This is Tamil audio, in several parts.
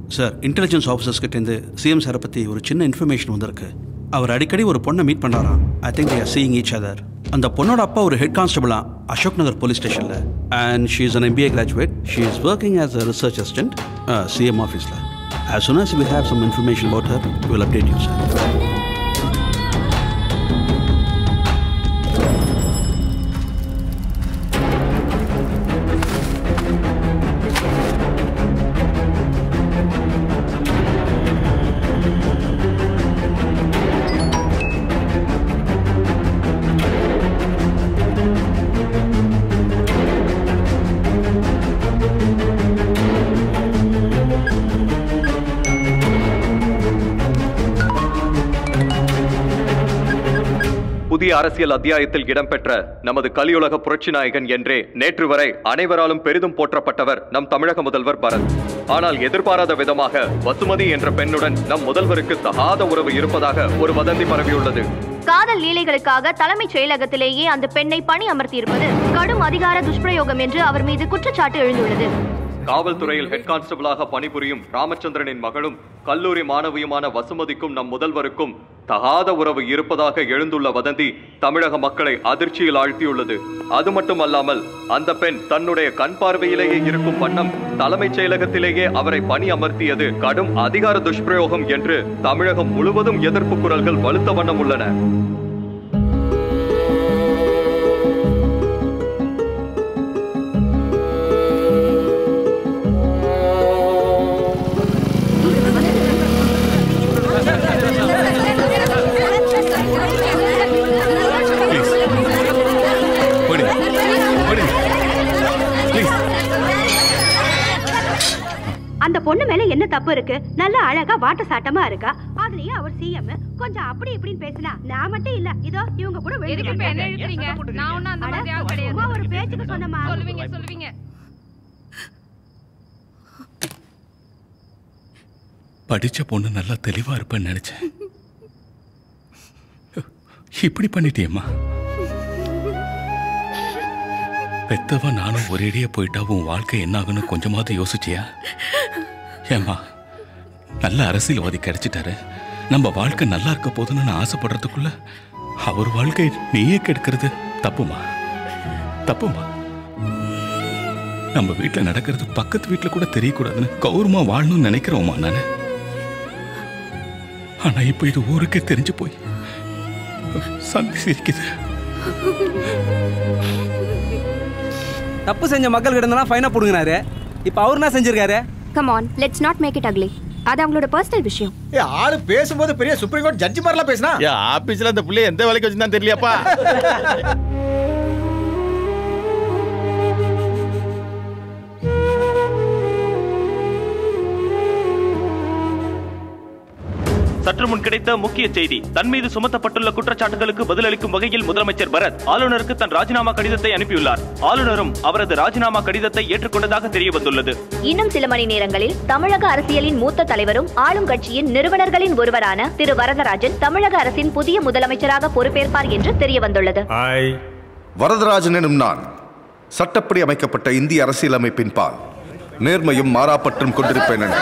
சார் இன்டெலிஜென்ஸ் ஆஃபீஸர்ஸ் கிட்டேருந்து சிஎம் சாரை பற்றி ஒரு சின்ன இன்ஃபர்மேஷன் வந்திருக்கு அவர் அடிக்கடி ஒரு பொண்ணை மீட் பண்ணுறாராம் I think they are seeing each other அந்த பொண்ணோட அப்பா ஒரு ஹெட் கான்ஸ்டபிளா அசோக் நகர் போலீஸ் ஸ்டேஷனில் and she is an MBA graduate she is working as a research assistant CM ஆஃபீஸில் as soon as we have some information about her we will update you sir புதிய அரசியல் அத்தியாயத்தில் இடம்பெற்ற நமது கலியுலக புரட்சி நாயகன் என்றே நேற்று வரை அனைவராலும் பெரிதும் போற்றப்பட்டவர் நம் தமிழக முதல்வர் பரத் ஆனால் எதிர்பாராத விதமாக வசுமதி என்ற பெண்ணுடன் நம் முதல்வருக்கு தகாத உறவு இருப்பதாக ஒரு வதந்தி பரவியுள்ளது காதல் லீலைகளுக்காக தலைமைச் செயலகத்திலேயே அந்த பெண்ணை பணி அமர்த்தியிருப்பது கடும் அதிகார துஷ்பிரயோகம் என்று அவர் மீது குற்றச்சாட்டு எழுந்துள்ளது காவல்துறையில் ஹெட் கான்ஸ்டபிளாக பணிபுரியும் ராமச்சந்திரனின் மகளும் கல்லூரி மாணவியுமான வசுமதிக்கும் நம் முதல்வருக்கும் தகாத உறவு இருப்பதாக எழுந்துள்ள வதந்தி தமிழக மக்களை அதிர்ச்சியில் ஆழ்த்தியுள்ளது அது மட்டுமல்லாமல் அந்த பெண் தன்னுடைய கண் பார்வையிலேயே இருக்கும் வண்ணம் தலைமைச் செயலகத்திலேயே அவரை பணி அமர்த்தியது கடும் அதிகார துஷ்பிரயோகம் என்று தமிழகம் முழுவதும் எதிர்ப்பு குரல்கள் வலுத்த வண்ணம் உள்ளன போயிடுங்க போயிடுங்க ப்ளீஸ் அந்த பொண்ணு மேல என்ன தப்பு இருக்கு நல்ல அழகா வாட்ட சாட்டமா இருக்கா அதுலயும் அவர் சிஎம் கொஞ்சம் அப்படி இப்படின்னு பேசினா நான் மட்டும் இல்ல இதோ இவங்க கூட எதுக்கு இப்ப என்ன இழுக்கிறீங்க நான் ஒண்ணும் அந்த மாதிரி ஆள் கிடையாது சும்மா ஒரு பேச்சுக்கு சொன்னமா சொல்லுவீங்க சொல்லுவீங்க படிச்ச பொண்ணு நல்லா தெளிவா இருப்பேன்னு நினைச்சேன் இப்படி பண்ணிட்டியம்மா பெத்தவ நானும் ஒரேடியா போயிட்டா உன் வாழ்க்கை என்ன ஆகுன்னு கொஞ்சமாவது யோசிச்சியா ஏம்மா நல்ல அரசியல்வாதி கிடைச்சிட்டாரு நம்ம வாழ்க்கை நல்லா இருக்க போதுன்னு நான் ஆசைப்படுறதுக்குள்ள அவர் வாழ்க்கை நீயே கெடுக்கிறது தப்புமா தப்புமா நம்ம வீட்ல நடக்கிறது பக்கத்து வீட்ல கூட தெரியக்கூடாதுன்னு கௌரவமா வாழணும்னு நினைக்கிறோமா நானு ஆனா இப்ப இது ஊருக்கே தெரிஞ்சு போய் சந்தி சிரிக்குது தப்பு செஞ்ச மக்கள் கிட்ட ஃபைனா போடுங்கனாரு இப்போ அவர் என்ன செஞ்சிருக்காரு come on let's not make it ugly அது அவங்களோட பர்சனல் விஷயம் ஏ ஆளு பேசும்போது பெரிய சுப்ரீம் கோர்ட் ஜட்ஜி மாதிரிலாம் பேசினா ஏன் ஆபீஸ்ல அந்த புள்ளைய எந்த வேலைக்கு வச்சிருந்தான் தெரியலையாப்பா சற்று முன் கிடைத்த முக்கிய செய்தி தன் மீது சுமத்தப்பட்டுள்ள குற்றச்சாட்டுகளுக்கு பதிலளிக்கும் வகையில் முதலமைச்சர் பரத் ஆளுநருக்கு தன் ராஜினாமா கடிதத்தை அனுப்பியுள்ளார் ஆளுநரும் அவரது ராஜினாமா கடிதத்தை ஏற்றுக்கொண்டதாக தெரிய வந்துள்ளது இன்னும் சில மணி நேரங்களில் தமிழக அரசியலின் மூத்த தலைவரும் ஆளும் கட்சியின் நிறுவனர்களின் ஒருவரான திரு வரதராஜன் தமிழக அரசின் புதிய முதலமைச்சராக பொறுப்பேற்பார் என்று தெரிய வந்துள்ளது வரதராஜன் எனும் நான் சட்டப்படி அமைக்கப்பட்ட இந்திய அரசியலமைப்பின் பால் நேர்மையும் மாறாப்பற்றும் கொண்டிருப்பேன் என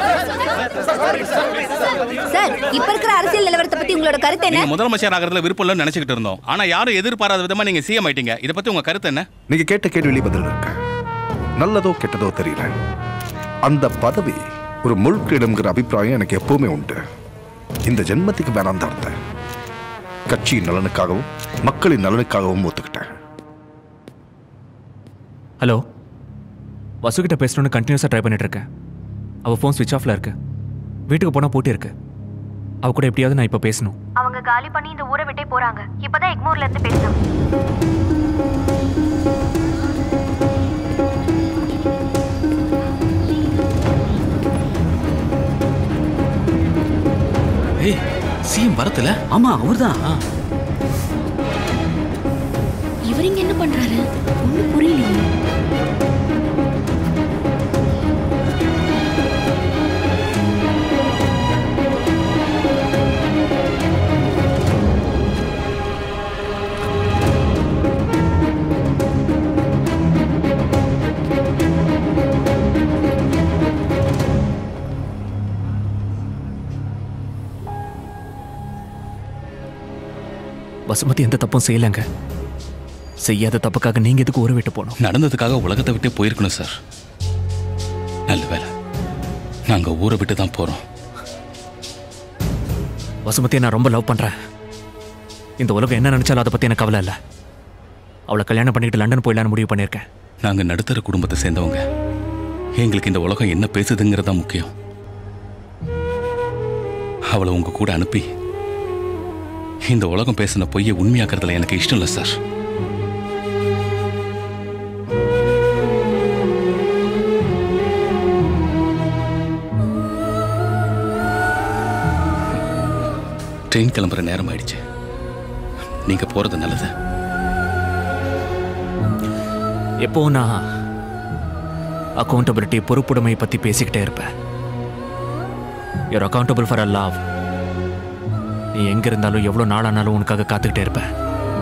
சார் இப்ப இருக்கிற அரசியல் நிலவரத்தை பத்தி உங்களோட கருத்து என்ன நீங்க முதலமைச்சர் ஆகிறதுல விருப்பம் இல்லைன்னு நினைச்சுக்கிட்டு இருந்தோம் ஆனா யாரும் எதிர்பாராத விதமா நீங்க சிஎம் ஆயிட்டீங்க இதை பத்தி உங்க கருத்து என்ன நீங்க கேட்ட கேள்வி பதில் இருக்கு நல்லதோ கெட்டதோ தெரியல அந்த பதவி ஒரு முழுக்கிடுங்கிற அபிப்பிராயம் எனக்கு எப்பவுமே உண்டு இந்த ஜென்மத்துக்கு வேணாம் தான் இருந்தேன் கட்சியின் நலனுக்காகவும் மக்களின் நலனுக்காகவும் ஒத்துக்கிட்டேன் ஹலோ வசுகிட்ட பேசணும்னு கண்டினியூஸாக ட்ரை பண்ணிட்டு இருக்கேன் அவள் ஃபோன் ஸ்விட்ச் ஆஃப்ல இருக்கு வீட்டுக்கு போனால் பூட்டி இருக்கு அவ கூட எப்படியாவது நான் இப்போ பேசணும் அவங்க காலி பண்ணி இந்த ஊரை விட்டே போறாங்க இப்பதான் எக்மோர்ல இருந்து பேசுறோம் ஏய் சிஎம் வரத்துல ஆமா அவர்தான் இவர் இங்க என்ன பண்றாரு ஒண்ணும் புரியலையே வசுமதி எந்த தப்பும் செய்யலைங்க செய்யாத தப்புக்காக நீங்க எதுக்கு ஊரை விட்டு போகணும் நடந்ததுக்காக உலகத்தை விட்டே போயிருக்கணும் சார் நல்ல வேலை நாங்க ஊரை விட்டு தான் போறோம் வசுமதியை நான் ரொம்ப லவ் பண்றேன் இந்த உலகம் என்ன நினைச்சாலும் அதை பத்தி எனக்கு கவலை இல்லை அவளை கல்யாணம் பண்ணிட்டு லண்டன் போயிடலான்னு முடிவு பண்ணியிருக்கேன் நாங்க நடுத்தர குடும்பத்தை சேர்ந்தவங்க எங்களுக்கு இந்த உலகம் என்ன பேசுதுங்கிறதா முக்கியம் அவளை உங்க கூட அனுப்பி இந்த உலகம் பேசின பொய்யை உண்மையாக்குறதுல எனக்கு இஷ்டம் இல்லை சார் ட்ரெயின் கிளம்புற நேரம் ஆயிடுச்சு நீங்க போறது நல்லது எப்போ நான் அக்கௌண்டபிலிட்டி பொறுப்புடைமை பத்தி பேசிக்கிட்டே இருப்பேன் you're accountable for a love நீ எங்க இருந்தாலும் எவ்வளவு நாளானாலும் உனக்காக காத்துக்கிட்டே இருப்பேன்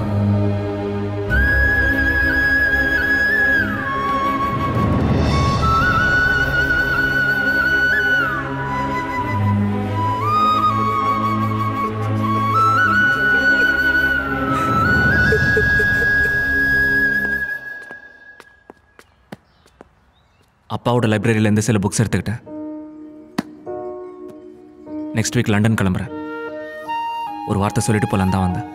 அப்பாவோட லைப்ரரியிலேருந்து சில புக்ஸ் எடுத்துக்கிட்டேன் நெக்ஸ்ட் வீக் லண்டன் கிளம்புறேன் ஒரு வார்த்தை சொல்லிட்டு போலாம் தான் வந்தேன்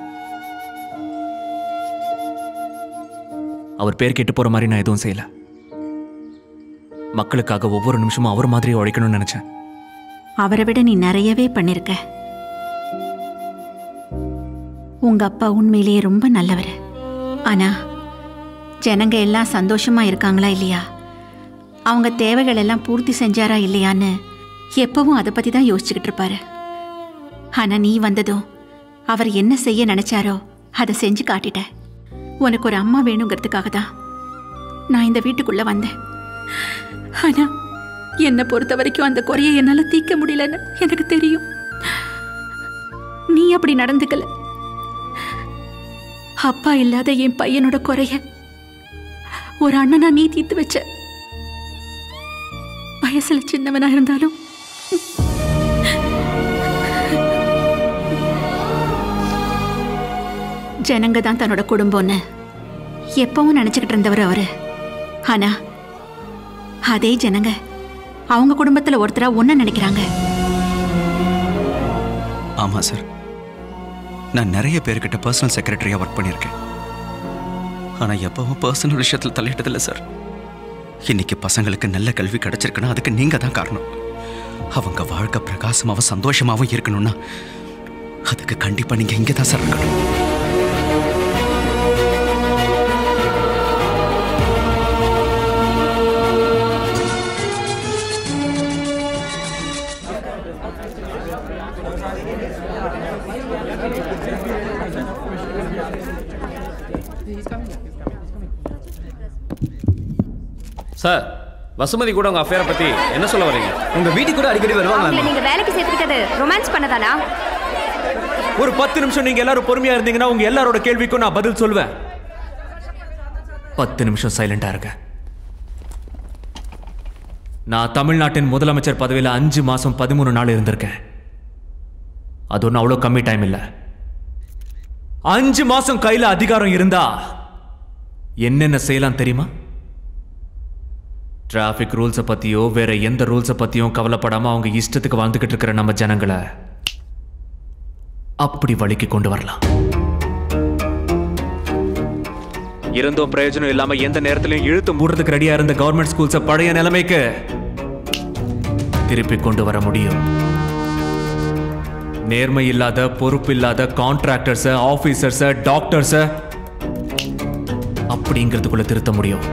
அவர் பேர் கெட்டு போற மாதிரி நான் எதுவும் செய்யல மக்களுக்காக ஒவ்வொரு நிமிஷமும் அவர் மாதிரியே உழைக்கணும்னு நினைச்சேன் அவரை விட நீ நிறையவே பண்ணிருக்க உங்க அப்பா உண்மையிலேயே ரொம்ப நல்லவர் ஆனா ஜனங்க எல்லாம் சந்தோஷமா இருக்காங்களா இல்லையா அவங்க தேவைகள் எல்லாம் பூர்த்தி செஞ்சாரா இல்லையான்னு எப்பவும் அதை பத்தி தான் யோசிச்சுக்கிட்டு இருப்பாரு ஆனா நீ வந்ததும் அவர் என்ன செய்ய நினைச்சாரோ அதை செஞ்சு காட்டிட்ட உனக்கு ஒரு அம்மா வேணுங்கிறதுக்காக தான் நான் இந்த வீட்டுக்குள்ள வந்தேன் ஆனா என்னை பொறுத்த வரைக்கும் அந்த குறையை என்னால தீர்க்க முடியலன்னு எனக்கு தெரியும் நீ அப்படி நடந்துக்கல அப்பா இல்லாத என் பையனோட குறைய ஒரு அண்ணனா நீ தீர்த்து வச்ச வயசுல சின்னவனா இருந்தாலும் ஜனங்க தான் தன்னோட குடும்பம்னு எப்பவும் நினைச்சுக்கிட்டு இருந்தவர் அவரு ஆனா அதே ஜனங்க அவங்க குடும்பத்துல ஒருத்தரா ஒன்ன நினைக்கிறாங்க ஆமாம் சார் நான் நிறைய பேர்கிட்ட பர்சனல் செக்ரட்டரியாக ஒர்க் பண்ணியிருக்கேன் ஆனால் எப்பவும் பர்சனல் விஷயத்தில் தலையிட்டதில்லை சார் இன்னைக்கு பசங்களுக்கு நல்ல கல்வி கிடைச்சிருக்குன்னா அதுக்கு நீங்கள் தான் காரணம் அவங்க வாழ்க்கை பிரகாசமாகவும் சந்தோஷமாகவும் இருக்கணும்னா அதுக்கு கண்டிப்பாக நீங்கள் இங்கே தான் சார் இருக்கணும் சார் வசுமதி கூட உங்க அஃபேரை பத்தி என்ன சொல்ல வரீங்க உங்க வீட்டுக்கு கூட அடிக்கடி அவங்கள நீங்க வேலைக்கு சேர்த்துக்கிட்டது ரொமான்ஸ் பண்ணதானா ஒரு பத்து நிமிஷம் நீங்க எல்லாரும் பொறுமையா இருந்தீங்கன்னா உங்க எல்லாரோட கேள்விக்கும் நான் பதில் சொல்லுவேன் பத்து நிமிஷம் சைலண்டா இருக்க நான் தமிழ்நாட்டின் முதலமைச்சர் பதவியில் அஞ்சு மாசம் பதிமூணு நாள் இருந்திருக்கேன் அது ஒன்றும் அவ்வளோ கம்மி டைம் இல்லை அஞ்சு மாசம் கையில அதிகாரம் இருந்தா என்னென்ன செய்யலாம் தெரியுமா டிராஃபிக் ரூல்ஸை பத்தியோ வேற எந்த ரூல்ஸை பத்தியும் கவலைப்படாம அவங்க இஷ்டத்துக்கு வாழ்ந்துகிட்டு இருக்கிற நம்ம ஜனங்களை அப்படி வழிக்கு கொண்டு வரலாம் இருந்தும் பிரயோஜனம் இல்லாம எந்த நேரத்திலையும் இழுத்து மூடுறதுக்கு ரெடியா இருந்த கவர்மெண்ட் ஸ்கூல்ஸை பழைய நிலைமைக்கு திருப்பி கொண்டு வர முடியும் நேர்மை இல்லாத பொறுப்பு இல்லாத கான்ட்ராக்டர்ஸ ஆபீசர்ஸ டாக்டர்ஸ அப்படிங்கிறதுக்குள்ள திருத்த முடியும்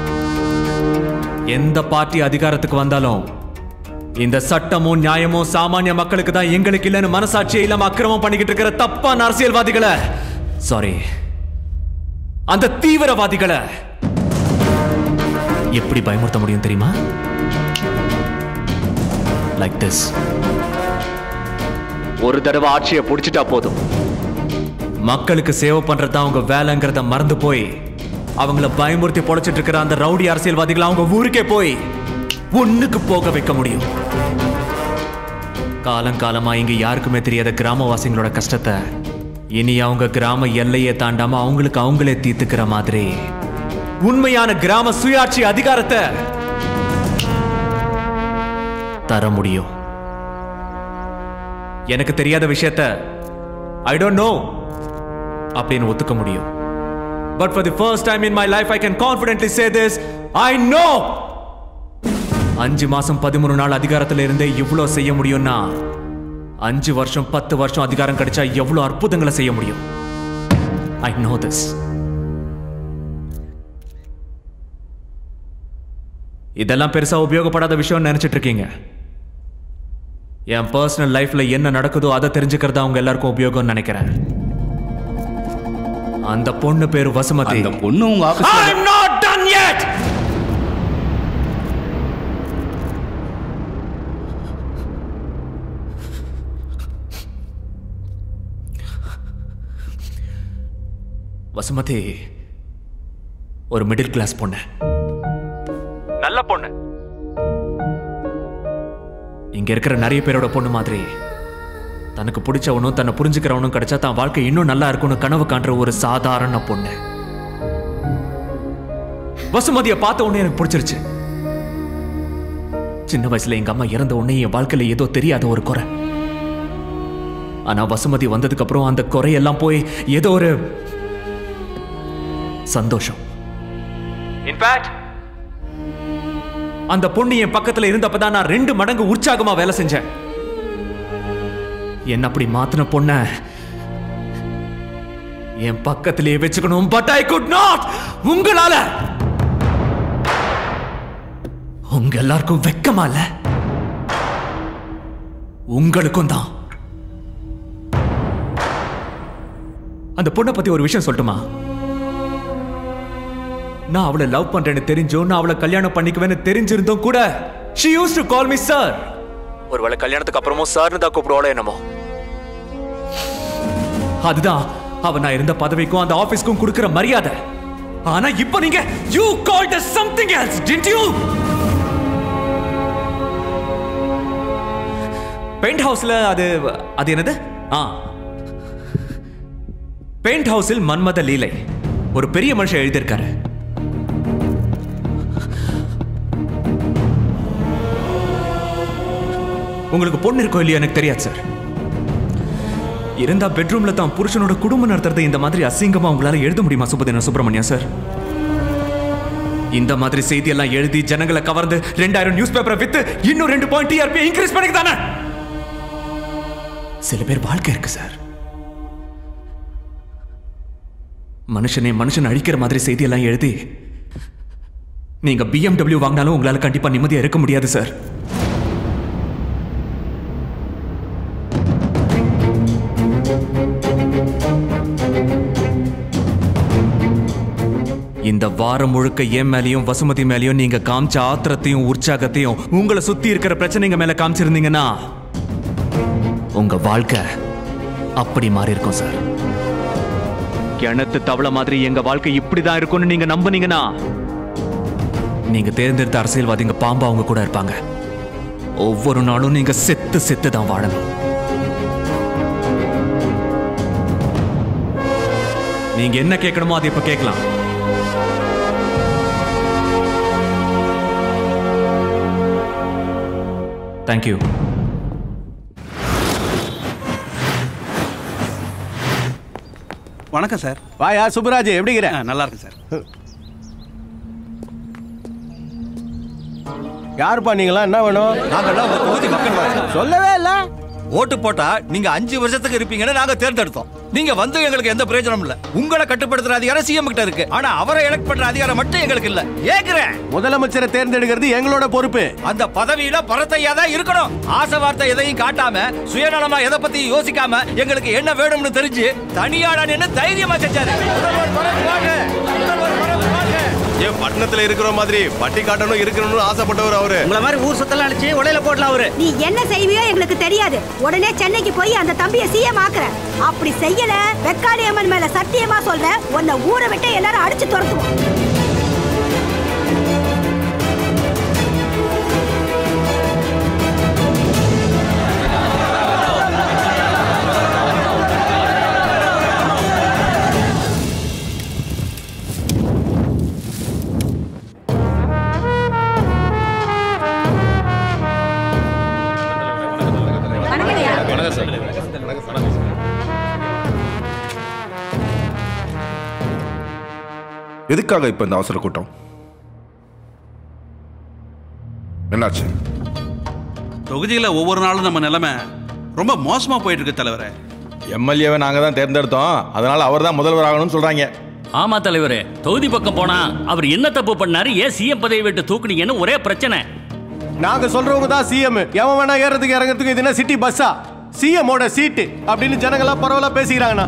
எந்த பார்ட்டி அதிகாரத்துக்கு வந்தாலும் இந்த சட்டமும் நியாயமும் சாமானிய மக்களுக்கு தான் எங்களுக்கு இல்லைன்னு மனசாட்சியே இல்லாம அக்கிரமம் பண்ணிக்கிட்டு இருக்கிற தப்பான அரசியல்வாதிகளை சாரி அந்த தீவிரவாதிகளை எப்படி பயமுறுத்த முடியும் தெரியுமா லைக் திஸ் ஒரு தடவை ஆட்சியை பிடிச்சிட்டா போதும் மக்களுக்கு சேவை பண்றதா அவங்க வேலைங்கிறத மறந்து போய் அவங்கள பயமுறுத்தி பொழைச்சிட்டு இருக்கிற அந்த ரவுடி அரசியல்வாதிகளை அவங்க ஊருக்கே போய் ஒண்ணுக்கு போக வைக்க முடியும் காலங்காலமா இங்க யாருக்குமே தெரியாத கிராமவாசிகளோட கஷ்டத்தை இனி அவங்க கிராம எல்லையை தாண்டாம அவங்களுக்கு அவங்களே தீர்த்துக்கிற மாதிரி உண்மையான கிராம சுயாட்சி அதிகாரத்தை தர முடியும் எனக்கு தெரியாத விஷயத்த ஐ டோன்ட் நோ அப்படின்னு ஒத்துக்க முடியும் but for the first time in my life I can confidently say this I know அஞ்சு மாசம் பதிமூணு நாள் அதிகாரத்துல இருந்தே இவ்வளோ செய்ய முடியும்னா அஞ்சு வருஷம் பத்து வருஷம் அதிகாரம் கிடைச்சா எவ்வளவு அற்புதங்களை செய்ய முடியும் ஐ நோ திஸ் இதெல்லாம் பெருசா உபயோகப்படாத விஷயம் நினைச்சிட்டு இருக்கீங்க என் பர்சனல் லைஃப்ல என்ன நடக்குதோ அதை தெரிஞ்சுக்கிறது அவங்க எல்லாருக்கும் உபயோகம்னு நினைக்கிறேன் அந்த பொண்ணு பேரு வசுமதி அந்த பொண்ணு உங்க ஆபீஸ்ல I'm not done yet Vasumathi ஒரு மிடில் கிளாஸ் பொண்ணு நல்ல பொண்ணு இங்க இருக்கிற நிறைய பேரோட பொண்ணு மாதிரி தனக்கு பிடிச்சவனும் தன்னை புரிஞ்சுக்கிறவனும் கிடைச்சா தான் வாழ்க்கை இன்னும் நல்லா இருக்கும்னு கனவு காண்ற ஒரு சாதாரண பொண்ணு வசுமதியை பார்த்த உடனே எனக்கு பிடிச்சிருச்சு சின்ன வயசுல எங்க அம்மா இறந்த உடனே என் வாழ்க்கையில ஏதோ தெரியாத ஒரு குறை ஆனா வசுமதி வந்ததுக்கு அப்புறம் அந்த குறையெல்லாம் போய் ஏதோ ஒரு சந்தோஷம் இன்ஃபேக்ட் அந்த பொண்ணு என் பக்கத்துல இருந்தப்பதான் நான் ரெண்டு மடங்கு உற்சாகமா வேலை செஞ்சேன் என்ன அப்படி மாத்தின பொண்ண என் பக்கத்திலேயே வச்சுக்கணும் பட் ஐ குட் நாட் உங்களால உங்க எல்லாருக்கும் வெக்கமா இல்ல உங்களுக்கும் தான் அந்த பொண்ணை பத்தி ஒரு விஷயம் சொல்லட்டுமா நான் அவளை லவ் பண்றேன்னு தெரிஞ்சும் நான் அவளை கல்யாணம் பண்ணிக்குவேன்னு தெரிஞ்சிருந்தும் கூட she used to call me sir ஒருவேளை கல்யாணத்துக்கு அப்புறமும் சார்னு தான் கூப்பிடுவாளோ என்னமோ அதுதான் அவ நான் இருந்த பதவிக்கும் அந்த ஆபீஸ்க்கும் கொடுக்கிற மரியாதை ஆனா இப்போ நீங்க you called us something else didn't you paint ஹவுஸ்ல அது அது என்னது ஆ பெயிண்ட் ஹவுஸில் மன்மத லீலை ஒரு பெரிய மனுஷன் எழுதியிருக்காரு உங்களுக்கு பொண்ணு இருக்கோ இல்லையா எனக்கு தெரியாது சார் இருந்தா பெட்ரூம்ல தான் புருஷனோட குடும்பம் நடத்துறதை இந்த மாதிரி அசிங்கமா உங்களால எழுத முடியுமா சுபதின சுப்பிரமணியா சார் இந்த மாதிரி செய்தி எல்லாம் எழுதி ஜனங்களை கவர்ந்து ரெண்டாயிரம் நியூஸ் பேப்பரை வித்து இன்னும் ரெண்டு பாயிண்ட் டிஆர்பி இன்க்ரீஸ் பண்ணிக்கதானே சில பேர் வாழ்க்கை இருக்கு சார் மனுஷனே மனுஷன் அழிக்கிற மாதிரி செய்தியெல்லாம் எழுதி நீங்க பிஎம்டபிள்யூ வாங்கினாலும் உங்களால கண்டிப்பா நிம்மதியா இருக்க முடியாது சார் இந்த வாரம் முழுக்க என் மேலயும் வசுமதி மேலயும் நீங்க காமிச்ச ஆத்திரத்தையும் உற்சாகத்தையும் உங்களை சுத்தி இருக்கிற பிரச்சனைங்க மேல காமிச்சிருந்தீங்கன்னா உங்க வாழ்க்கை அப்படி மாறி இருக்கும் சார் கிணத்து தவளை மாதிரி எங்க வாழ்க்கை இப்படிதான் இருக்கும்னு நீங்க நம்புனீங்கன்னா நீங்க தேர்ந்தெடுத்த அரசியல்வாதிங்க பாம்பா அவங்க கூட இருப்பாங்க ஒவ்வொரு நாளும் நீங்க செத்து செத்து தான் வாழணும் நீங்க என்ன கேட்கணுமோ அதை இப்ப கேட்கலாம் தேங்க்யூ வணக்கம் சார் வாயா சுப்பராஜ் எப்படிங்கிற நல்லா இருக்கு சார் யாருப்பா நீங்களா என்ன வேணும் நாங்கெல்லாம் உங்க தொகுதி மக்கள் சொல்லவே இல்ல ஓட்டு போட்டா நீங்க அஞ்சு வருஷத்துக்கு இருப்பீங்கன்னு நாங்க தேர்ந்தெடுத்தோம் நீங்க வந்து எங்களுக்கு எந்த பிரயோஜனமும் இல்ல உங்களை கட்டுப்படுத்துற அதிகாரம் சிஎம் கிட்ட இருக்கு ஆனா அவரை எலக்ட் பண்ற அதிகாரம் மட்டும் எங்களுக்கு இல்ல ஏக்குறேன் முதலமைச்சரை தேர்ந்தெடுக்கிறது எங்களோட பொறுப்பு அந்த பதவியில பரத்தையா தான் இருக்கணும் ஆசை வார்த்தை எதையும் காட்டாம சுயநலமா எதை பத்தி யோசிக்காம எங்களுக்கு என்ன வேணும்னு தெரிஞ்சு தனியாடா நின்னு தைரியமா செஞ்சாரு முதல்வர் பரத் வாங்க. முதல்வர் பரத் வாங்க. ஏன் பட்டணத்துல இருக்கிற மாதிரி பட்டி காட்டணும் இருக்கணும்னு ஆசைப்பட்டவர் அவரு உங்களை மாதிரி ஊர் சுத்தலாம் அடிச்சு உடையில போடலாம் அவரு நீ என்ன செய்வியோ எங்களுக்கு தெரியாது உடனே சென்னைக்கு போய் அந்த தம்பிய சிஎம் ஆக்குற அப்படி செய்யல வெக்காளி அம்மன் மேல சத்தியமா சொல்ற உன்னை ஊரை விட்டு எல்லாரும் அடிச்சு துரத்துவோம் எதுக்காக இப்ப இந்த அவசர கூட்டம் என்னாச்சு தொகுதியில் ஒவ்வொரு நாளும் நம்ம நிலைமை ரொம்ப மோசமாக போயிட்டு இருக்கு தலைவரே எம்எல்ஏவை நாங்க தான் தேர்ந்தெடுத்தோம் அதனால அவர் தான் முதல்வர் ஆகணும்னு சொல்றாங்க ஆமா தலைவரே தொகுதி பக்கம் போனா அவர் என்ன தப்பு பண்ணாரு ஏன் சிஎம் பதவி விட்டு தூக்குனீங்கன்னு ஒரே பிரச்சனை நாங்க சொல்றவங்க தான் சிஎம் எவன் வேணா ஏறதுக்கு இறங்குறதுக்கு இது என்ன சிட்டி பஸ்ஸா சிஎம்மோட சீட்டு அப்படின்னு ஜனங்களாம் பரவலா பேசிக்கிறாங்கண்ணா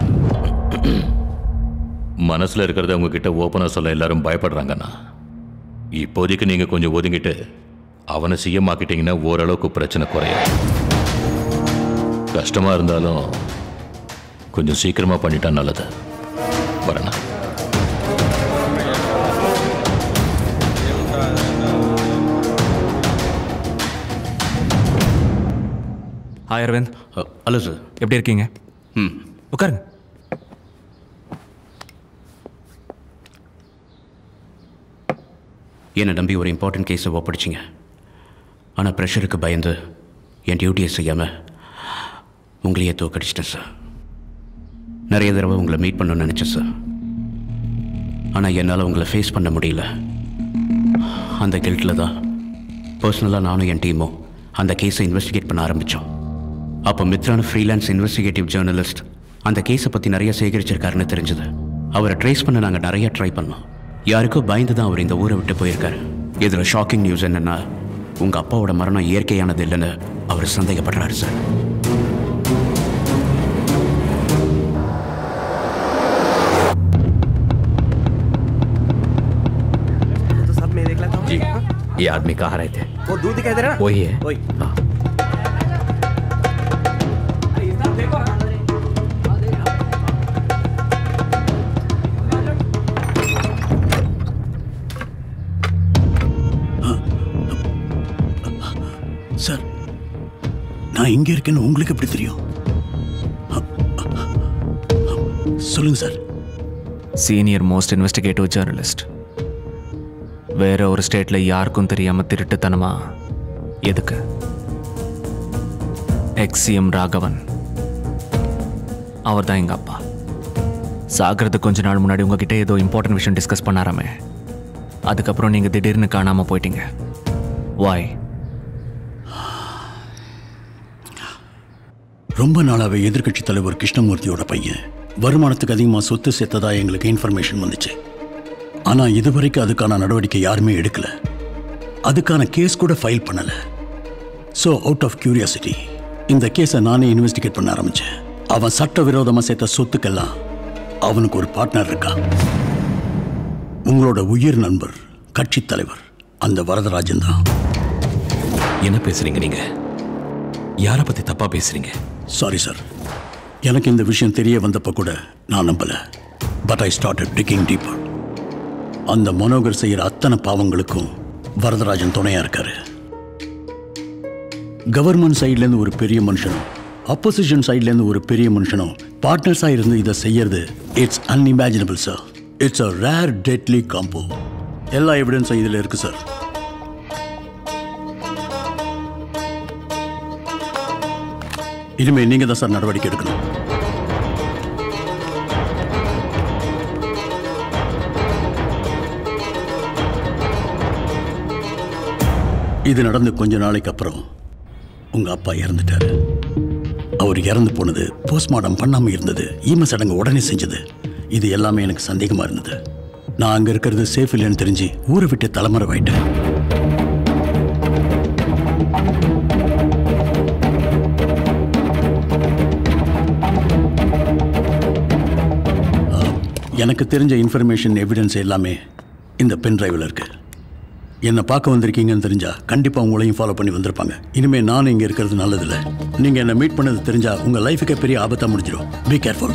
மனசுல இருக்கிறத உங்ககிட்ட ஓப்பனா சொல்ல எல்லாரும் பயப்படுறாங்கண்ணா இப்போதைக்கு நீங்க கொஞ்சம் ஒதுங்கிட்டு அவனை சிஎம் ஆக்கிட்டீங்கன்னா ஓரளவுக்கு பிரச்சனை குறையும் கஷ்டமா இருந்தாலும் கொஞ்சம் சீக்கிரமா பண்ணிட்டா நல்லது வரேண்ணா ஹாய் அரவிந்த் ஹலோ சார் எப்படி இருக்கீங்க ம் உட்காருங்க என்னை நம்பி ஒரு இம்பார்ட்டன்ட் கேஸை ஒப்படைச்சிங்க ஆனால் ப்ரெஷருக்கு பயந்து என் டியூட்டியை செய்யாமல் உங்களையே தோக்கடிச்சிட்டேன் சார் நிறைய தடவை உங்களை மீட் பண்ணணும்னு நினச்சேன் சார் ஆனால் என்னால் உங்களை ஃபேஸ் பண்ண முடியல அந்த கில்ட்டில் தான் பர்சனலாக நானும் என் டீமும் அந்த கேஸை இன்வெஸ்டிகேட் பண்ண ஆரம்பித்தோம் அப்போ மித்ரான ஃப்ரீலான்ஸ் இன்வெஸ்டிகேட்டிவ் ஜேர்னலிஸ்ட் அந்த கேஸை பற்றி நிறைய சேகரிச்சிருக்காருன்னு தெரிஞ்சது அவரை ட்ரேஸ் பண்ண நாங்கள் நிறைய ட்ரை பண்ணோம் யாருக்கோ பயந்து தான் அவர் இந்த ஊரை விட்டு போயிருக்காரு இதில் ஷாக்கிங் நியூஸ் என்னென்னா உங்கள் அப்பாவோட மரணம் இயற்கையானது இல்லைன்னு அவர் சந்தேகப்படுறாரு சார் साथ में देख लेता हूँ जी ये आदमी कहाँ रहे थे वो दूध दिखाई दे रहा है ना? वही है वही சார் நான் இங்கே இருக்கேன்னு உங்களுக்கு எப்படி தெரியும் சொல்லுங்க sir senior most investigative journalist வேற ஒரு ஸ்டேட்ல யாருக்கும் தெரியாம திருட்டுத்தனமா எதுக்கு எக்ஸிஎம் ராகவன் அவர் தான் எங்க அப்பா சாகிறதுக்கு கொஞ்ச நாள் முன்னாடி உங்ககிட்ட ஏதோ இம்பார்ட்டன்ட் விஷயம் டிஸ்கஸ் பண்ணாராமே அதுக்கப்புறம் நீங்க திடீர்னு காணாம போயிட்டீங்க வாய் ரொம்ப நாளாவே எதிர்க்கட்சி தலைவர் கிருஷ்ணமூர்த்தியோட பையன் வருமானத்துக்கு அதிகமாக சொத்து சேர்த்ததா எங்களுக்கு இன்ஃபர்மேஷன் வந்துச்சு ஆனால் இதுவரைக்கும் அதுக்கான நடவடிக்கை யாருமே எடுக்கல அதுக்கான கேஸ் கூட ஃபைல் பண்ணல ஸோ அவுட் ஆஃப் கியூரியாசிட்டி இந்த கேஸை நானே இன்வெஸ்டிகேட் பண்ண ஆரம்பிச்சேன் அவன் சட்டவிரோதமாக சேர்த்த சொத்துக்கெல்லாம் அவனுக்கு ஒரு பார்ட்னர் இருக்கா உங்களோட உயிர் நண்பர் கட்சி தலைவர் அந்த வரதராஜன் தான் என்ன பேசுறீங்க நீங்க யாரை பத்தி தப்பா பேசுறீங்க சாரி சார் எனக்கு இந்த விஷயம் தெரிய வந்தப்ப கூட நான் நம்பல but I started digging deeper அந்த மனோகர் செய்யற அத்தனை பாவங்களுக்கும் வரதராஜன் துணையா இருக்காரு கவர்மெண்ட் சைட்லேருந்து ஒரு பெரிய மனுஷனும் அப்போசிஷன் சைட்லேருந்து ஒரு பெரிய மனுஷனும் பார்ட்னர்ஸாக இருந்து இதை செய்யறது it's unimaginable sir it's a rare deadly combo எல்லா எவிடன்ஸும் இதில் இருக்கு சார் இனிமே நீங்க தான் சார் நடவடிக்கை எடுக்கணும் இது நடந்து கொஞ்ச நாளைக்கு அப்புறம் உங்க அப்பா இறந்துட்டாரு அவர் இறந்து போனது போஸ்ட்மார்ட்டம் பண்ணாம இருந்தது ஈம சடங்கு உடனே செஞ்சது இது எல்லாமே எனக்கு சந்தேகமா இருந்தது நான் அங்க இருக்கிறது சேஃப் இல்லைன்னு தெரிஞ்சு ஊரை விட்டு தலைமறைவாயிட்டேன் எனக்கு தெரிஞ்ச இன்ஃபர்மேஷன் எவிடன்ஸ் எல்லாமே இந்த பென் டிரைவில் இருக்கு என்னை பார்க்க வந்திருக்கீங்கன்னு தெரிஞ்சா கண்டிப்பாக உங்களையும் ஃபாலோ பண்ணி வந்திருப்பாங்க இனிமேல் நானும் இங்கே இருக்கிறது நல்லதில்ல நீங்கள் என்னை மீட் பண்ணது தெரிஞ்சா உங்கள் லைஃபுக்கே பெரிய ஆபத்தாக முடிஞ்சிடும் பி கேர்ஃபுல்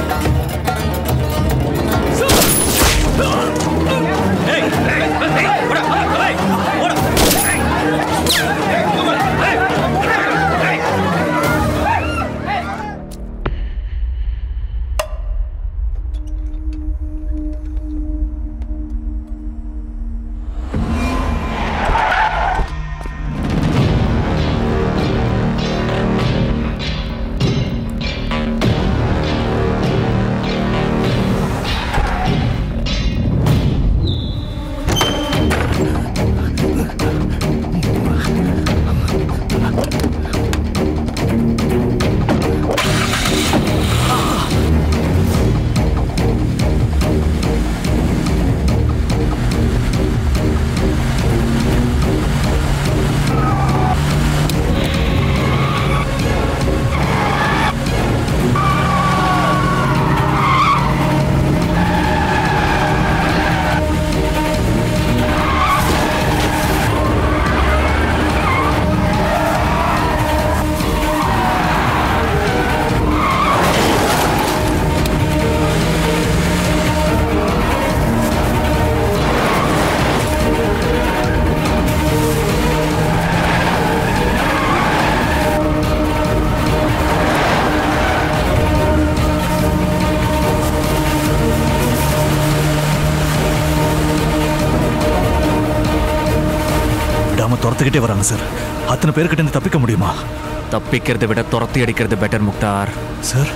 ஏய், ஏய், ஏய், துரத்துக்கிட்டே வராங்க சார் அத்தனை பேர்கிட்ட இருந்து தப்பிக்க முடியுமா தப்பிக்கிறதை விட துரத்தி அடிக்கிறது பெட்டர் முக்தார் சார்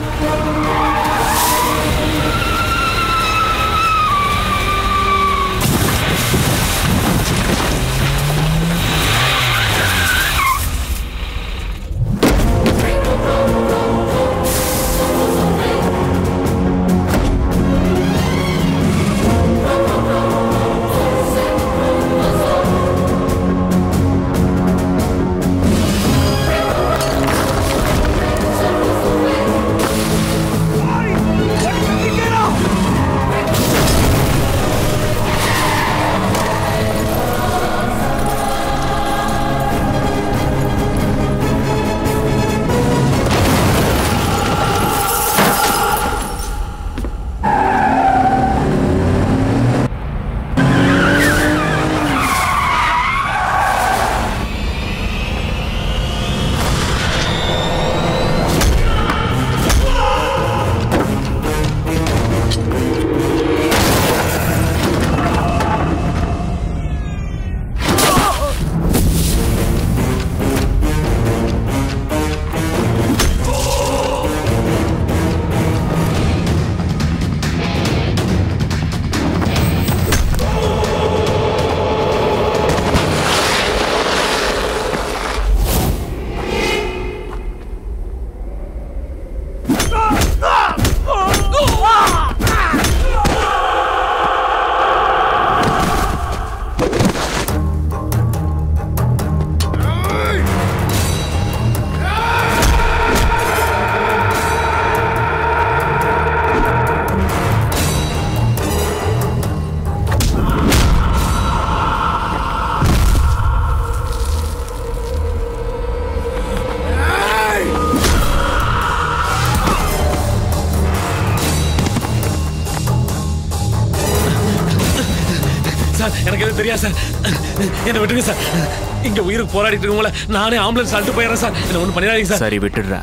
சார் எனக்கு எதுவும் தெரியாது சார் என்னை விட்டுருங்க சார் இங்க உயிருக்கு போராடிட்டு இருக்கவங்கள நானே ஆம்புலன்ஸ் அழுட்டு போயிடுறேன் சார் என்ன ஒன்றும் பண்ணிடாதீங்க சார் சரி விட்டுடுறேன்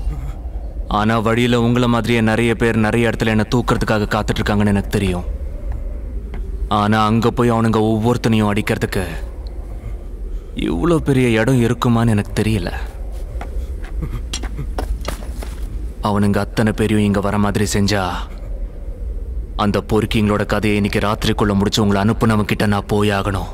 ஆனா வழியில உங்களை மாதிரியே நிறைய பேர் நிறைய இடத்துல என்ன தூக்கிறதுக்காக காத்துட்டு இருக்காங்கன்னு எனக்கு தெரியும் ஆனா அங்க போய் அவனுங்க ஒவ்வொருத்தனையும் அடிக்கிறதுக்கு இவ்வளோ பெரிய இடம் இருக்குமான்னு எனக்கு தெரியல அவனுங்க அத்தனை பேரையும் இங்க வர மாதிரி செஞ்சா அந்த பொறுக்கிங்களோட கதையை இன்னைக்கு ராத்திரிக்குள்ள முடிச்சு உங்களை அனுப்புனவங்க கிட்ட நான் போய் ஆகணும்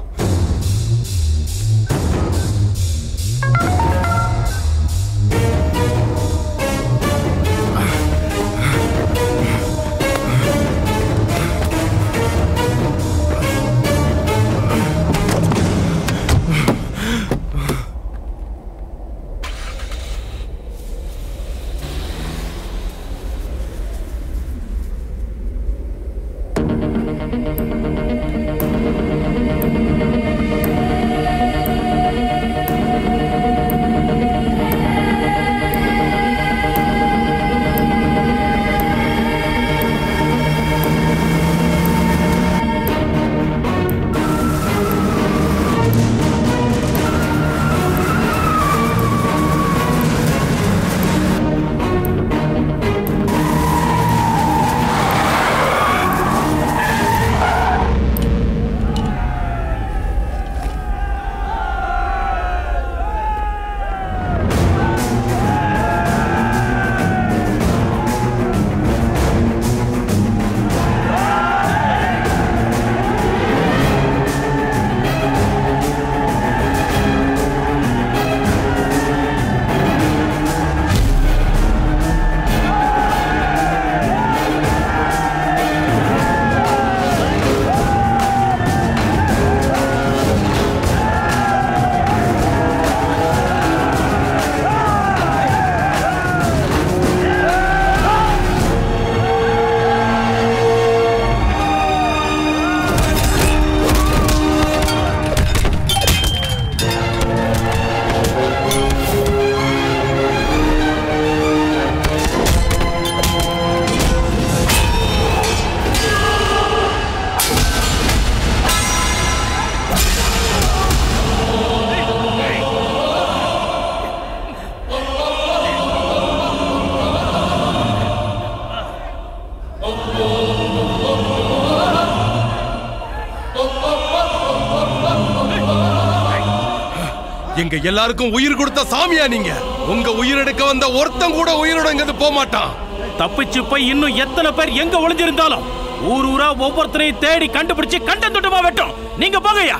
எங்க எல்லாருக்கும் உயிர் கொடுத்த சாமியா நீங்க உங்க உயிர் எடுக்க வந்த ஒருத்தன் கூட உயிரோட இங்கிருந்து போக மாட்டான் தப்பிச்சு போய் இன்னும் எத்தனை பேர் எங்க ஒளிஞ்சிருந்தாலும் ஊர் ஊரா ஒவ்வொருத்தரையும் தேடி கண்டுபிடிச்சு கண்டம் துண்டமா வெட்டும் நீங்க போங்கய்யா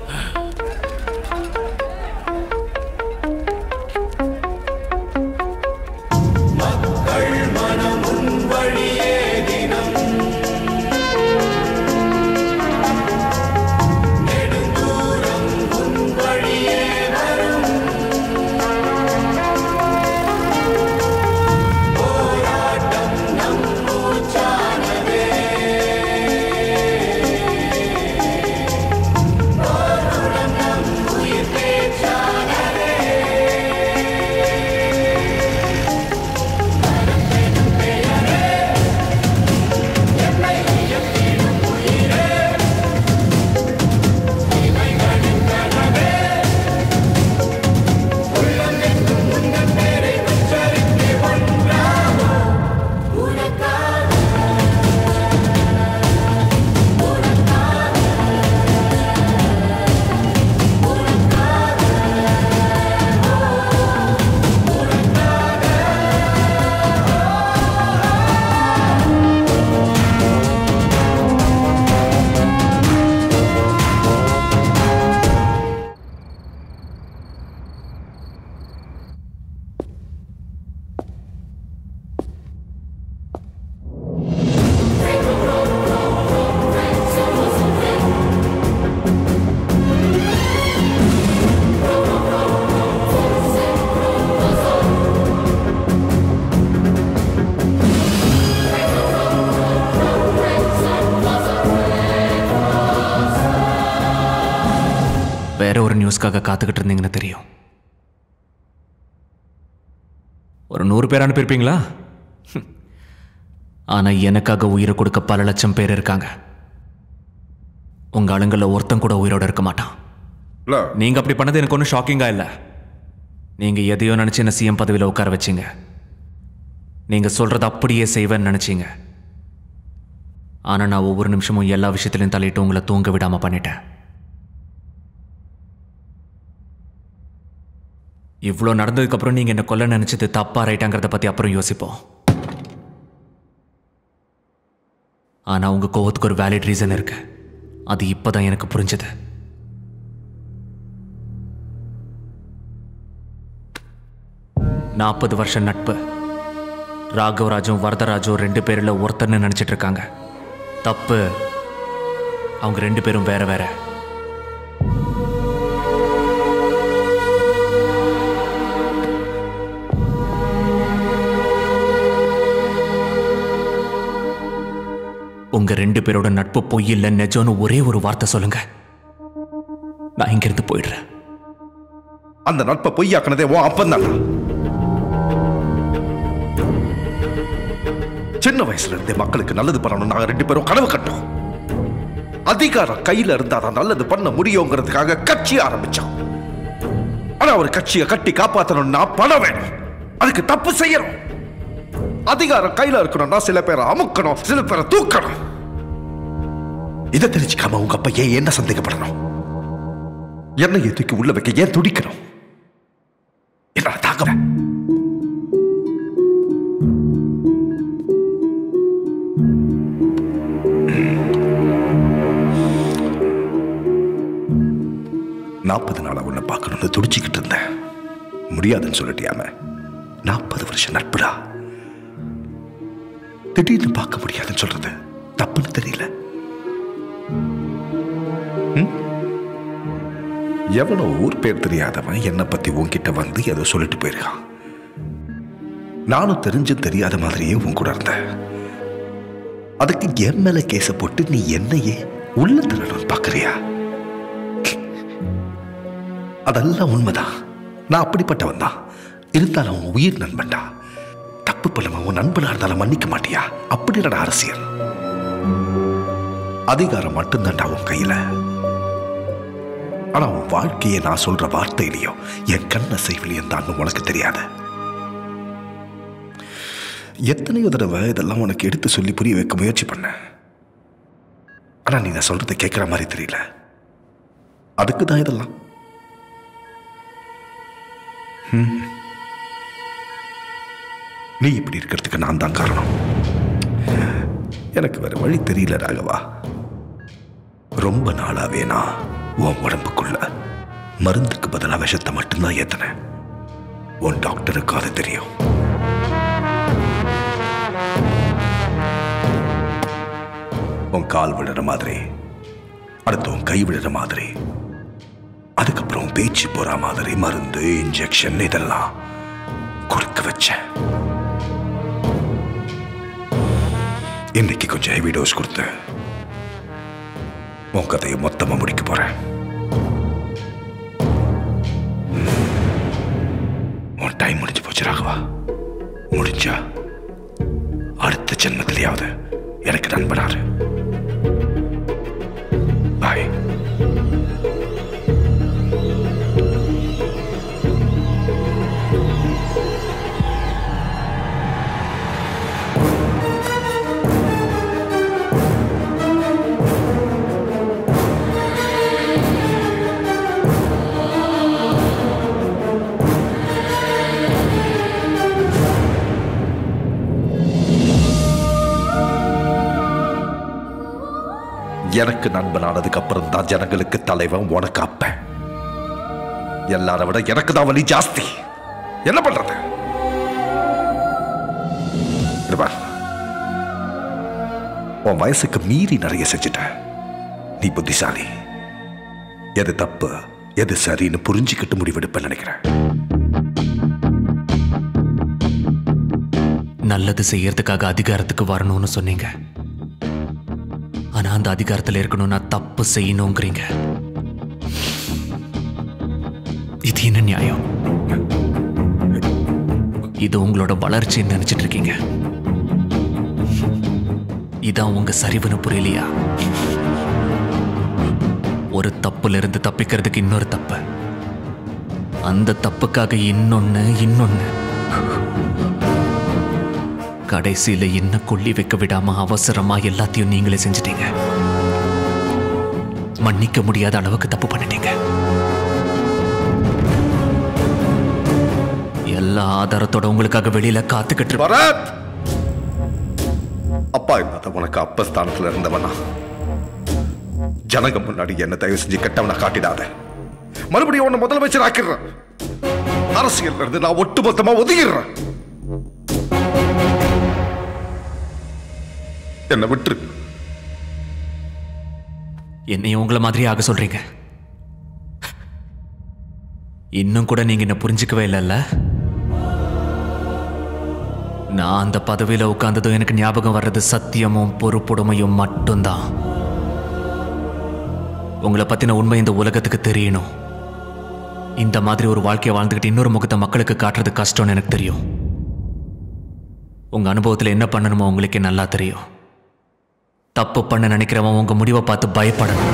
வேற ஒரு நியூஸ்க்காக காத்துக்கிட்டு இருந்தீங்கன்னு தெரியும் ஒரு நூறு பேர் அனுப்பியிருப்பீங்களா ஹம். ஆனா எனக்காக உயிரை கொடுக்க பல லட்சம் பேர் இருக்காங்க உங்க ஆளுங்கள ஒருத்தன் கூட உயிரோட இருக்க மாட்டான் நீங்க அப்படி பண்ணது எனக்கு ஒன்றும் ஷாக்கிங்கா இல்லை நீங்க எதையோ நினைச்சு என்ன சிஎம் பதவியில் உட்கார வச்சீங்க நீங்க சொல்றத அப்படியே செய்வேன்னு நினைச்சீங்க ஆனா நான் ஒவ்வொரு நிமிஷமும் எல்லா விஷயத்திலையும் தலையிட்டு உங்களை தூங்க விடாம பண்ணிட்டேன் இவ்வளோ நடந்ததுக்கப்புறம் நீங்கள் என்ன கொல்ல நினச்சது தப்பா ரைட்டாங்கிறத பற்றி அப்புறம் யோசிப்போம் ஆனால் உங்கள் கோவத்துக்கு ஒரு வேலிட் ரீசன் இருக்கு அது இப்போதான் எனக்கு புரிஞ்சது நாற்பது வருஷம் நட்பு ராகவராஜும் வரதராஜும் ரெண்டு பேரில் ஒருத்தர்னு நினச்சிட்டு இருக்காங்க தப்பு அவங்க ரெண்டு பேரும் வேற வேற உங்க ரெண்டு பேரோட நட்பு பொய் இல்ல நிஜம்னு ஒரே ஒரு வார்த்தை சொல்லுங்க நான் இங்கிருந்து போயிடுறேன் அந்த நட்பை பொய்யாக்குனதே உன் அப்பந்தான் சின்ன வயசுல இருந்தே மக்களுக்கு நல்லது பண்ணணும் நாங்க ரெண்டு பேரும் கனவு கட்டோம் அதிகாரம் கையில இருந்தாதான் நல்லது பண்ண முடியுங்கிறதுக்காக கட்சி ஆரம்பிச்சோம் ஆனா ஒரு கட்சியை கட்டி காப்பாத்தணும்னா பணம் வேணும் அதுக்கு தப்பு செய்யணும் அதிகாரம் கையில இருக்கணும்னா சில பேரை அமுக்கணும் சில பேரை தூக்கணும் இதை தெரிஞ்சுக்காம உங்க அப்பா ஏன் என்ன சந்தேகப்படணும் என்னையை தூக்கி உள்ள வைக்க ஏன் துடிக்கணும் என்னால தாங்கல நாற்பது நாளா உன்னை பார்க்கணும்னு துடிச்சுக்கிட்டு இருந்தேன் முடியாதுன்னு சொல்லிட்டியாம நாற்பது வருஷம் நட்புடா திடீர்னு பார்க்க முடியாதுன்னு சொல்றது தப்புன்னு தெரியல ம்? எவனோ ஊர் பேர் தெரியாதவன் என்னை பத்தி உன்கிட்ட வந்து ஏதோ சொல்லிட்டு போயிருக்கான் நானும் தெரிஞ்சும் தெரியாத மாதிரியே உன் கூட இருந்தேன் அதுக்கு என் மேல கேச போட்டு நீ என்னையே உள்ள தள்ளணும்னு பாக்குறியா அதெல்லாம் உண்மைதான் நான் அப்படிப்பட்டவன் தான் இருந்தாலும் அவன் உயிர் நண்பன்டா தப்பு பண்ணவன் உன் நண்பனா இருந்தாலும் மன்னிக்க மாட்டியா அப்படிடா அரசியல் அதிகாரம் மட்டும்தான்டா உன் கையில ஆனா உன் வாழ்க்கையை நான் சொல்ற வார்த்தையிலையும் என் கண்ண செய்விலையும் தான் உனக்கு தெரியாது எத்தனையோ தடவை இதெல்லாம் உனக்கு எடுத்து சொல்லி புரிய வைக்க முயற்சி பண்ண ஆனா நீ நான் சொல்றதை கேட்கிற மாதிரி தெரியல அதுக்கு தான் இதெல்லாம் ம். நீ இப்படி இருக்கிறதுக்கு நான் தான் காரணம் எனக்கு வேற வழி தெரியல ராகவா ரொம்ப நாளாவே நான் உன் உடம்புக்குள்ள மருந்துக்கு பதிலா விஷத்தை மட்டும்தான் ஏத்தினேன் உன் டாக்டருக்கு அது தெரியும் உன் கால் விடுற மாதிரி அடுத்து உன் கை விடுற மாதிரி அதுக்கப்புறம் உன் பேச்சு போற மாதிரி மருந்து இன்ஜெக்ஷன் இதெல்லாம் கொடுக்க வச்சேன் இன்னைக்கு கொஞ்சம் ஹெவி டோஸ் கொடுத்து உன் கதையை மொத்தமா முடிக்க போறேன் உன் டைம் முடிஞ்சு போச்சு ராகவா முடிஞ்சா அடுத்த ஜென்மத்திலேயாவது எனக்கு நண்பனாரு பாய் எனக்கு நண்பனானதுக்கு அப்புறம் தான் ஜனங்களுக்கு தலைவன் உனக்கு அப்பன் எல்லாரை விட எனக்கு தான் வலி ஜாஸ்தி என்ன பண்றது இங்க பார். உன் வயசுக்கு மீறி நிறைய செஞ்சுட்ட நீ புத்திசாலி எது தப்பு எது சரின்னு புரிஞ்சுக்கிட்டு முடிவெடுப்பேன்னு நினைக்கிறேன் நல்லது செய்யறதுக்காக அதிகாரத்துக்கு வரணும்னு சொன்னீங்க ஆனா அந்த அதிகாரத்துல இருக்கணும்னா தப்பு செய்யணுங்கிறீங்க இது என்ன நியாயம் இது உங்களோட வளர்ச்சின்னு நினைச்சிட்டு இருக்கீங்க இதான் உங்க சரிவுன்னு புரியலையா ஒரு தப்புல இருந்து தப்பிக்கிறதுக்கு இன்னொரு தப்பு அந்த தப்புக்காக இன்னொன்னு இன்னொன்னு கடைசியில என்ன கொல்லி வைக்க விடாம அவசரமா எல்லாத்தையும் நீங்களே செஞ்சிட்டீங்க மன்னிக்க முடியாத அளவுக்கு தப்பு பண்ணிட்டீங்க எல்லா ஆதாரத்தோட உங்களுக்காக வெளியில காத்துக்கிட்டு இருப்ப- பரத் அப்பா இல்லாத உனக்கு அப்ப ஸ்தானத்துல இருந்தவனா ஜனங்க முன்னாடி என்ன தயவு செஞ்சு கெட்டவனை காட்டிடாத மறுபடியும் உன்னை முதலமைச்சர் ஆக்கிடுறேன் அரசியல் இருந்து நான் ஒட்டுமொத்தமா ஒதுங்கிடுறேன் என்ன விட்டுரு என்னையும் உங்களை மாதிரி ஆக சொல்றீங்க இன்னும் கூட நீங்க என்ன புரிஞ்சுக்கவே இல்லைல்ல நான் அந்த பதவியில உட்கார்ந்ததும் எனக்கு ஞாபகம் வர்றது சத்தியமும் பொறுப்புடைமையும் மட்டும்தான் உங்களை பத்தின உண்மை இந்த உலகத்துக்கு தெரியணும் இந்த மாதிரி ஒரு வாழ்க்கையை வாழ்ந்துக்கிட்டு இன்னொரு முகத்தை மக்களுக்கு காட்டுறது கஷ்டம்னு எனக்கு தெரியும் உங்க அனுபவத்தில் என்ன பண்ணணுமோ உங்களுக்கே நல்லா தெரியும் தப்பு பண்ண நினைக்கிறவன் உங்க முடிவை பார்த்து பயப்படணும்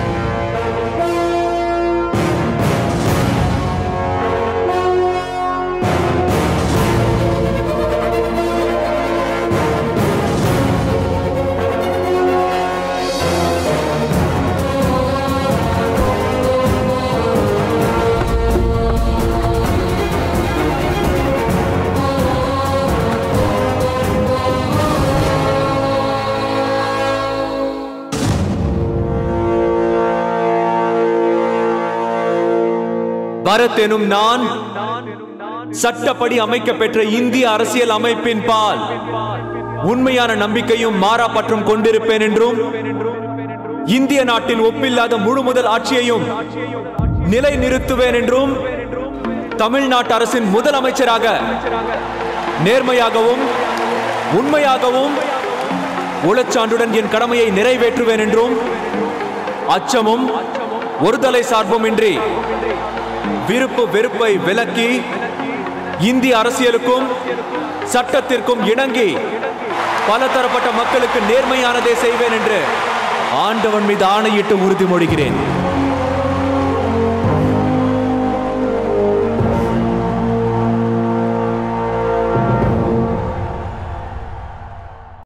பரத் எனும் நான் சட்டப்படி அமைக்கப்பெற்ற இந்திய அரசியல் அமைப்பின் பால் உண்மையான நம்பிக்கையும் மாறா பற்றும் கொண்டிருப்பேன் என்றும் இந்திய நாட்டின் ஒப்பில்லாத முழு முதல் ஆட்சியையும் நிலை நிறுத்துவேன் என்றும் தமிழ்நாட்டு அரசின் முதலமைச்சராக நேர்மையாகவும் உண்மையாகவும் உளச்சான்றுடன் என் கடமையை நிறைவேற்றுவேன் என்றும் அச்சமும் ஒருதலை சார்பும் இன்றி விருப்பு வெறுப்பை விலக்கி இந்திய அரசியலுக்கும் சட்டத்திற்கும் இணங்கி பலதரப்பட்ட மக்களுக்கு நேர்மையானதை செய்வேன் என்று ஆண்டவன் மீது ஆணையிட்டு உறுதிமொழிகிறேன்